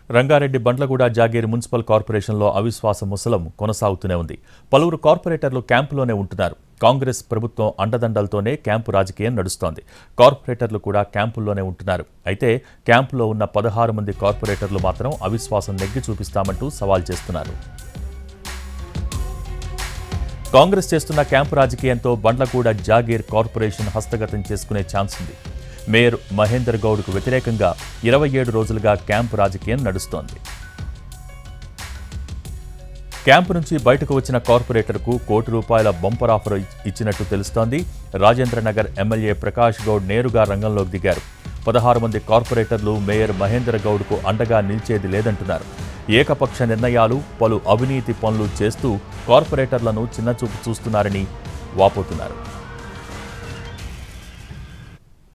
Rangareddy Bandlaguda jagir municipal కార్పొరేషన్లో అవిశ్వాస ముసలం కొనసాగుతూనే ఉంది పలువురు కార్పొరేటర్లు క్యాంపులోనే ఉంటున్నారు కాంగ్రెస్ ప్రభుత్వం అండదండలతోనే క్యాంపు రాజకీయం నడుస్తోంది కార్పొరేటర్లు కూడా క్యాంపుల్లోనే ఉంటున్నారు అయితే క్యాంపులో ఉన్న పదహారు మంది కార్పొరేటర్లు మాత్రం అవిశ్వాసం నెగ్గి చూపిస్తామంటూ సవాల్ చేస్తున్నారు కాంగ్రెస్ చేస్తున్న క్యాంపు రాజకీయంతో బండ్లగూడ జాగీర్ కార్పొరేషన్ హస్తగతం చేసుకునే ఛాన్స్ ఉంది మేయర్ మహేందర్ గౌడ్కు వ్యతిరేకంగా ఇరవై ఏడు రోజులుగా క్యాంపు రాజకీయం నడుస్తోంది క్యాంపు నుంచి బయటకు వచ్చిన కార్పొరేటర్కు కోటి రూపాయల బంపర్ ఆఫర్ ఇచ్చినట్టు తెలుస్తోంది రాజేంద్రనగర్ ఎమ్మెల్యే ప్రకాష్ గౌడ్ నేరుగా రంగంలోకి దిగారు పదహారు మంది కార్పొరేటర్లు మేయర్ మహేందర్ గౌడ్కు అండగా నిలిచేది లేదంటున్నారు ఏకపక్ష నిర్ణయాలు పలు అవినీతి పనులు చేస్తూ కార్పొరేటర్లను చిన్నచూపు చూస్తున్నారని వాపోతున్నారు